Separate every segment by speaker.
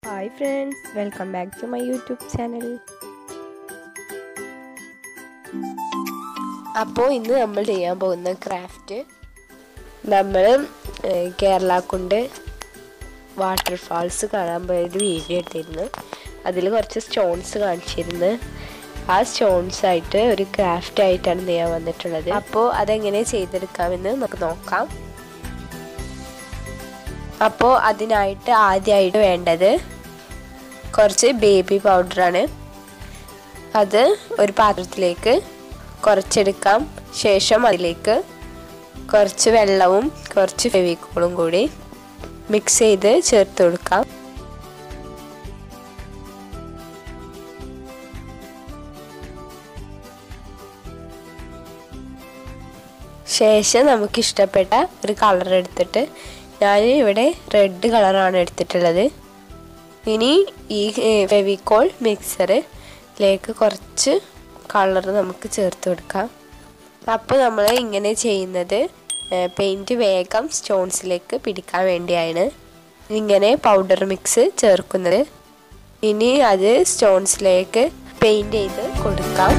Speaker 1: hi friends welcome back to my YouTube channel അപ്പോൾ ഇന്ന് നമ്മൾ ചെയ്യാൻ പോകുന്ന ക്രാഫ്റ്റ് നമ്മൾ കേരള കൊണ്ട് വാട്ടർഫാൾസ് കാണാൻ പോയൊരു വീഡിയോ എടുത്തിരുന്നു അതിൽ കുറച്ച് സ്റ്റോൺസ് കാണിച്ചിരുന്നു ആ സ്റ്റോൺസ് ആയിട്ട് ഒരു ക്രാഫ്റ്റ് ആയിട്ടാണ് ചെയ്യാൻ വന്നിട്ടുള്ളത് അപ്പോൾ അതെങ്ങനെ ചെയ്തെടുക്കാമെന്ന് നമുക്ക് നോക്കാം അപ്പോൾ അതിനായിട്ട് ആദ്യമായിട്ട് വേണ്ടത് കുറച്ച് ബേബി പൗഡറാണ് അത് ഒരു പാത്രത്തിലേക്ക് കുറച്ചെടുക്കാം ശേഷം അതിലേക്ക് കുറച്ച് വെള്ളവും കുറച്ച് ഫെവിക്കോളും കൂടി മിക്സ് ചെയ്ത് ചേർത്ത് കൊടുക്കാം ശേഷം നമുക്ക് ഇഷ്ടപ്പെട്ട ഒരു കളർ എടുത്തിട്ട് ഞാൻ ഇവിടെ റെഡ് കളറാണ് എടുത്തിട്ടുള്ളത് ഇനി ഈ ഫെവിക്കോൾ മിക്സറിലേക്ക് കുറച്ച് കളർ നമുക്ക് ചേർത്ത് കൊടുക്കാം അപ്പോൾ നമ്മൾ ഇങ്ങനെ ചെയ്യുന്നത് പെയിൻറ്റ് വേഗം സ്റ്റോൺസിലേക്ക് പിടിക്കാൻ വേണ്ടിയാണ് ഇങ്ങനെ പൗഡർ മിക്സ് ചേർക്കുന്നത് ഇനി അത് സ്റ്റോൺസിലേക്ക് പെയിൻറ്റ് ചെയ്ത് കൊടുക്കാം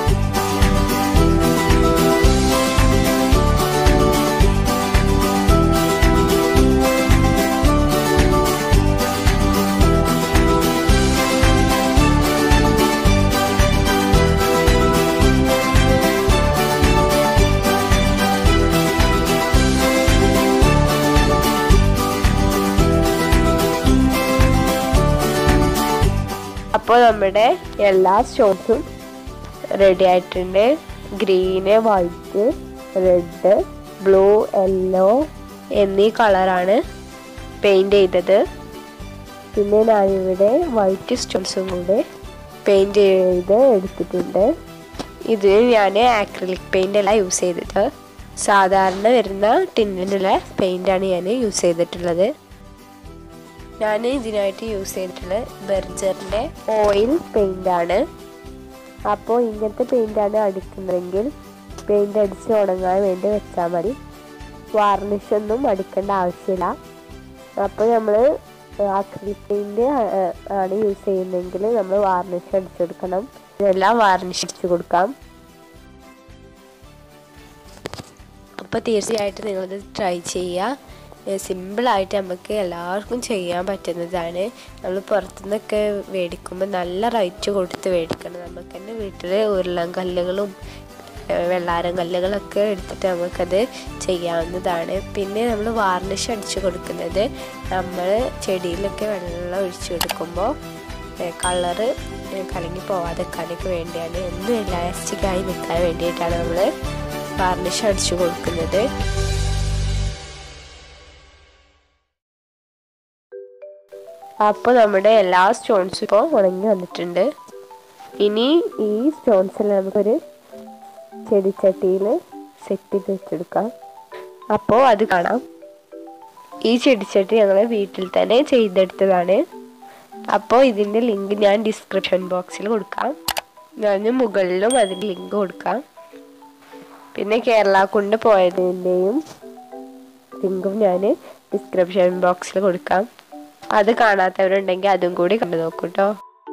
Speaker 1: അപ്പോൾ നമ്മുടെ എല്ലാ സ്റ്റോൺസും റെഡി ആയിട്ടുണ്ട് green white red blue yellow എന്നീ കളറാണ് പെയിൻറ് ചെയ്തത് പിന്നെ ഞാനിവിടെ വൈറ്റ് സ്റ്റോൺസും കൂടെ പെയിൻറ് ചെയ്ത് എടുത്തിട്ടുണ്ട് ഇത് ഞാൻ ആക്രിലിക് പെയിൻ്റ് അല്ല യൂസ് ചെയ്തത് സാധാരണ വരുന്ന ടിന്നിനുള്ള പെയിൻ്റാണ് ഞാൻ യൂസ് ചെയ്തിട്ടുള്ളത് ഞാൻ ഇതിനായിട്ട് യൂസ് ചെയ്തിട്ടുള്ളത് ബെർജറിൻ്റെ ഓയിൽ പെയിൻ്റാണ് അപ്പോൾ ഇങ്ങനത്തെ പെയിൻ്റാണ് അടിക്കുന്നതെങ്കിൽ പെയിൻ്റ് അടിച്ച് ഉണങ്ങാൻ വേണ്ടി വെച്ചാൽ മതി വാർണിഷൊന്നും അടിക്കേണ്ട ആവശ്യമില്ല അപ്പോൾ നമ്മൾ അക്രിലിക് പെയിൻറ് ആണ് യൂസ് ചെയ്യുന്നതെങ്കിൽ നമ്മൾ വാർണിഷ് അടിച്ചെടുക്കണം ഇതെല്ലാം വാർണിഷ് അടിച്ചു കൊടുക്കാം അപ്പോൾ തീർച്ചയായിട്ടും നിങ്ങളിത് ട്രൈ ചെയ്യുക സിമ്പിളായിട്ട് നമുക്ക് എല്ലാവർക്കും ചെയ്യാൻ പറ്റുന്നതാണ് നമ്മൾ പുറത്തുനിന്നൊക്കെ മേടിക്കുമ്പോൾ നല്ല റേറ്റ് കൊടുത്ത് മേടിക്കണം നമുക്ക് തന്നെ വീട്ടിൽ ഉരുളൻ കല്ലുകളും വെള്ളാരം കല്ലുകളൊക്കെ എടുത്തിട്ട് നമുക്കത് ചെയ്യാവുന്നതാണ് പിന്നെ നമ്മൾ വാർണിഷ് അടിച്ചു കൊടുക്കുന്നത് നമ്മൾ ചെടിയിലൊക്കെ വെള്ളം ഒഴിച്ചു കൊടുക്കുമ്പോൾ കളറ് കലങ്ങി പോവാതെക്കാനൊക്കെ വേണ്ടിയാണ് എന്നും ഇലാസ്റ്റിക്കായി നിൽക്കാൻ വേണ്ടിയിട്ടാണ് നമ്മൾ വാർണിഷ് അടിച്ചു കൊടുക്കുന്നത് അപ്പോൾ നമ്മുടെ എല്ലാ സ്റ്റോൺസും ഇപ്പോൾ ഉണങ്ങി വന്നിട്ടുണ്ട് ഇനി ഈ സ്റ്റോൺസിൽ നമുക്കൊരു ചെടിച്ചട്ടിയിൽ സെറ്റ് ചെയ്ത് വെച്ചെടുക്കാം അപ്പോൾ അത് കാണാം ഈ ചെടിച്ചട്ടി ഞങ്ങൾ വീട്ടിൽ തന്നെ ചെയ്തെടുത്തതാണ് അപ്പോൾ ഇതിൻ്റെ ലിങ്ക് ഞാൻ ഡിസ്ക്രിപ്ഷൻ ബോക്സിൽ കൊടുക്കാം ഞാൻ മുകളിലും അതിൻ്റെ ലിങ്ക് കൊടുക്കാം പിന്നെ കേരള കൊണ്ട് പോയതിൻ്റെയും ലിങ്കും ഞാൻ ഡിസ്ക്രിപ്ഷൻ ബോക്സിൽ കൊടുക്കാം അത് കാണാത്തവരുണ്ടെങ്കിൽ അതും കൂടി കണ്ടു നോക്കൂ കേട്ടോ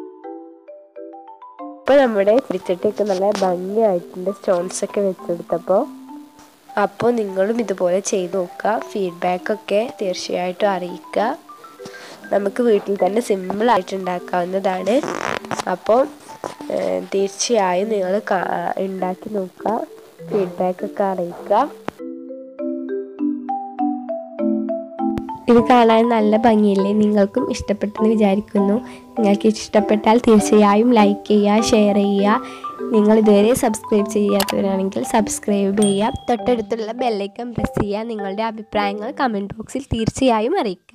Speaker 1: ഇപ്പോൾ നമ്മുടെ ചെടിച്ചട്ടിയൊക്കെ നല്ല ഭംഗിയായിട്ടുണ്ട് സ്റ്റോൺസ് ഒക്കെ വെച്ചെടുത്തപ്പോൾ അപ്പോൾ നിങ്ങളും ഇതുപോലെ ചെയ്ത് നോക്കുക ഫീഡ്ബാക്കൊക്കെ തീർച്ചയായിട്ടും അറിയിക്കുക നമുക്ക് വീട്ടിൽ തന്നെ സിമ്പിളായിട്ട് ഉണ്ടാക്കാവുന്നതാണ് അപ്പോൾ തീർച്ചയായും നിങ്ങൾ ഉണ്ടാക്കി നോക്കുക ഫീഡ്ബാക്കൊക്കെ അറിയിക്കുക
Speaker 2: ഇത് കാണാൻ നല്ല ഭംഗിയില്ലേ നിങ്ങൾക്കും ഇഷ്ടപ്പെട്ടെന്ന് വിചാരിക്കുന്നു നിങ്ങൾക്ക് ഇഷ്ടപ്പെട്ടാൽ തീർച്ചയായും ലൈക്ക് ചെയ്യുക ഷെയർ ചെയ്യുക നിങ്ങൾ ഇതുവരെ സബ്സ്ക്രൈബ് ചെയ്യാത്തവരാണെങ്കിൽ സബ്സ്ക്രൈബ് ചെയ്യുക തൊട്ടടുത്തുള്ള ബെല്ലൈക്കൺ പ്രസ് ചെയ്യുക നിങ്ങളുടെ അഭിപ്രായങ്ങൾ കമൻറ്റ് ബോക്സിൽ തീർച്ചയായും അറിയിക്കുക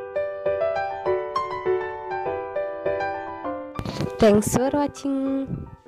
Speaker 2: താങ്ക്സ് ഫോർ വാച്ചിങ്